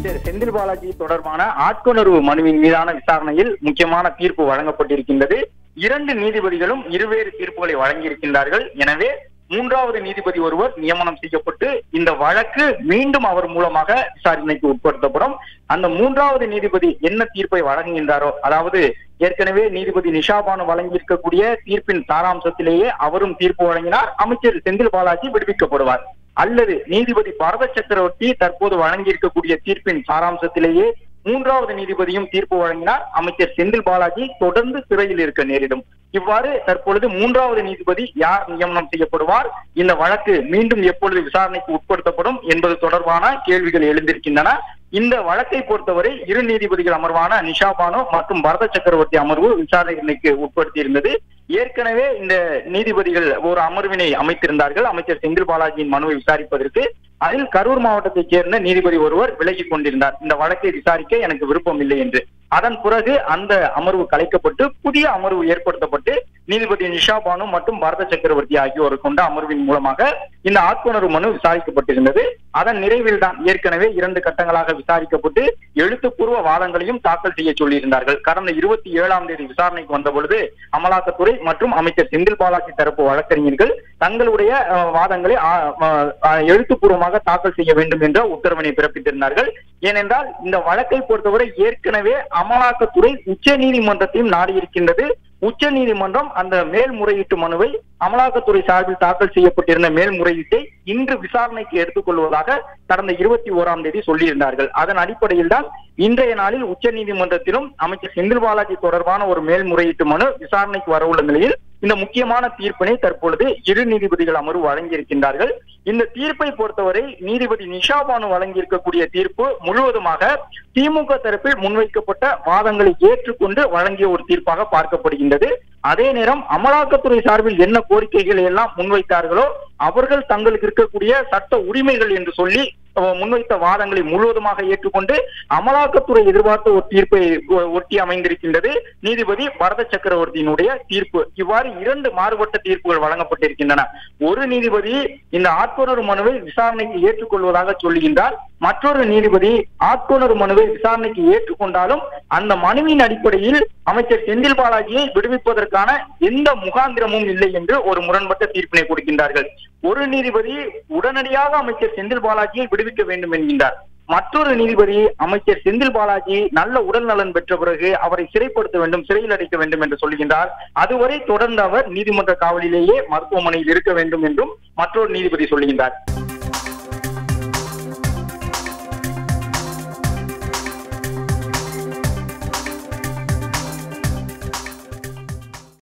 அமைச்சர் செந்தில் பாலாஜி தொடர்பான ஆட்கொணர்வு மனுவின் மீதான விசாரணையில் முக்கியமான தீர்ப்பு வழங்கப்பட்டிருக்கின்றது இரண்டு நீதிபதிகளும் இருவேறு தீர்ப்புகளை வழங்கியிருக்கின்றார்கள் எனவே மூன்றாவது நீதிபதி ஒருவர் நியமனம் செய்யப்பட்டு இந்த வழக்கு மீண்டும் அவர் மூலமாக விசாரணைக்கு உட்படுத்தப்படும் அந்த மூன்றாவது நீதிபதி என்ன தீர்ப்பை வழங்குகின்றாரோ அதாவது ஏற்கனவே நீதிபதி நிஷாபானு வழங்கியிருக்கக்கூடிய தீர்ப்பின் சாராம்சத்திலேயே அவரும் தீர்ப்பு வழங்கினார் அமைச்சர் செந்தில் பாலாஜி விடுவிக்கப்படுவார் அல்லது நீதிபதி பரத சக்கரவர்த்தி தற்போது வழங்கியிருக்கக்கூடிய தீர்ப்பின் சாராம்சத்திலேயே மூன்றாவது நீதிபதியும் தீர்ப்பு வழங்கினார் அமைச்சர் செந்தில் பாலாஜி தொடர்ந்து சிறையில் இருக்க நேரிடும் இவ்வாறு தற்பொழுது மூன்றாவது நீதிபதி யார் நியமனம் செய்யப்படுவார் இந்த வழக்கு மீண்டும் எப்பொழுது விசாரணைக்கு உட்படுத்தப்படும் என்பது தொடர்பான கேள்விகள் எழுந்திருக்கின்றன இந்த வழக்கை பொறுத்தவரை இரு நீதிபதிகள் அமர்வான நிஷா பானு மற்றும் பரத சக்கரவர்த்தி அமர்வு விசாரணைக்கு உட்படுத்தி இருந்தது ஏற்கனவே இந்த நீதிபதிகள் ஒரு அமர்வினை அமைத்திருந்தார்கள் அமைச்சர் செந்தில் பாலாஜியின் மனுவை விசாரிப்பதற்கு அதில் கரூர் மாவட்டத்தைச் சேர்ந்த நீதிபதி ஒருவர் விலகிக் கொண்டிருந்தார் இந்த வழக்கை விசாரிக்க எனக்கு விருப்பம் இல்லை என்று அதன் பிறகு அந்த அமர்வு கலைக்கப்பட்டு புதிய அமர்வு ஏற்படுத்தப்பட்டு நீதிபதி நிஷா பானு மற்றும் பரத சக்கரவர்த்தி ஆகியோர் கொண்ட அமர்வின் மூலமாக இந்த ஆட்கொணர்வு மனு விசாரிக்கப்பட்டிருந்தது அதன் நிறைவில் தான் ஏற்கனவே இரண்டு கட்டங்களாக விசாரிக்கப்பட்டு எழுத்துப்பூர்வ வாதங்களையும் தாக்கல் செய்ய சொல்லியிருந்தார்கள் கடந்த இருபத்தி ஏழாம் தேதி விசாரணைக்கு வந்த பொழுது அமலாக்கத்துறை மற்றும் அமைச்சர் செந்தில் பாலாஜி தரப்பு வழக்கறிஞர்கள் தங்களுடைய அஹ், வாதங்களை ஆ- ஆ- ஆ- எழுத்துப்பூர்வமாக தாக்கல் செய்ய வேண்டும் என்ற உத்தரவினை பிறப்பித்திருந்தார்கள் ஏனென்றால் இந்த வழக்கை பொறுத்தவரை ஏற்கனவே அமலாக்கத்துறை உச்ச நீதிமன்றத்தையும் நாடியிருக்கின்றது உச்ச நீதிமன்றம் அந்த மேல்முறையீட்டு மனுவை அமலாக்கத்துறை சார்பில் தாக்கல் செய்யப்பட்டிருந்த மேல்முறையீட்டை இன்று விசாரணைக்கு எடுத்துக்கொள்வதாக கடந்த இருபத்தி ஓராம் தேதி சொல்லியிருந்தார்கள் அதன் அடிப்படையில் தான் இன்றைய நாளில் உச்ச நீதிமன்றத்திலும் அமைச்சர் செந்தில் பாலாஜி தொடர்பான ஒரு மேல்முறையீட்டு மனு விசாரணைக்கு வரவுள்ள நிலையில் இந்த முக்கியமான தீர்ப்பினை தற்பொழுது இரு நீதிபதிகள் அமர்வு வழங்கியிருக்கின்றார்கள் இந்த தீர்ப்பை பொறுத்தவரை நீதிபதி நிஷா பானு வழங்கியிருக்கக்கூடிய தீர்ப்பு முழுவதுமாக திமுக தரப்பில் முன்வைக்கப்பட்ட வாதங்களை ஏற்றுக்கொண்டு வழங்கிய ஒரு தீர்ப்பாக பார்க்கப்படுகின்றது அதே நேரம் அமலாக்கத்துறை சார்பில் என்ன கோரிக்கைகளை எல்லாம் முன்வைத்தார்களோ அவர்கள் தங்களுக்கு இருக்கக்கூடிய சட்ட உரிமைகள் என்று சொல்லி அஹ், முன்வைத்த வாதங்களை முழுவதுமாக ஏற்றுக்கொண்டு அமலாக்கத்துறை எதிர்பார்த்த ஒரு தீர்ப்பை ஒ- ஒட்டி அமைந்திருக்கின்றது நீதிபதி பரத சக்கரவர்த்தியினுடைய தீர்ப்பு இவ்வாறு இரண்டு மாறுபட்ட தீர்ப்புகள் வழங்கப்பட்டிருக்கின்றன ஒரு நீதிபதி இந்த ஆட்கொணர்வு மனுவை விசாரணைக்கு ஏற்றுக்கொள்வதாக சொல்லுகின்றார் மற்றொரு நீதிபதி ஆட்கொணர்வு மனுவை விசாரணைக்கு ஏற்றுக்கொண்டாலும் அந்த மனுவின் அடிப்படையில் அமைச்சர் செந்தில் பாலாஜியை விடுவிப்பதற்கான எந்த முகாந்திரமும் இல்லை என்று ஒரு முரண்பட்ட தீர்ப்பினை கொடுக்கின்றார்கள் ஒரு நீதிபதி உடனடியாக அமைச்சர் செந்தில் பாலாஜியை விடுவிக்க வேண்டும் என்கின்றார் மற்றொரு நீதிபதி அமைச்சர் செந்தில் பாலாஜி நல்ல உடல் நலன் பெற்ற பிறகு அவரை சிறைப்படுத்த வேண்டும் சிறையில் அடைக்க வேண்டும் என்று சொல்கின்றார் அதுவரை தொடர்ந்து அவர் நீதிமன்ற காவலிலேயே மருத்துவமனையில் இருக்க வேண்டும் என்றும் மற்றொரு நீதிபதி சொல்லுகின்றார்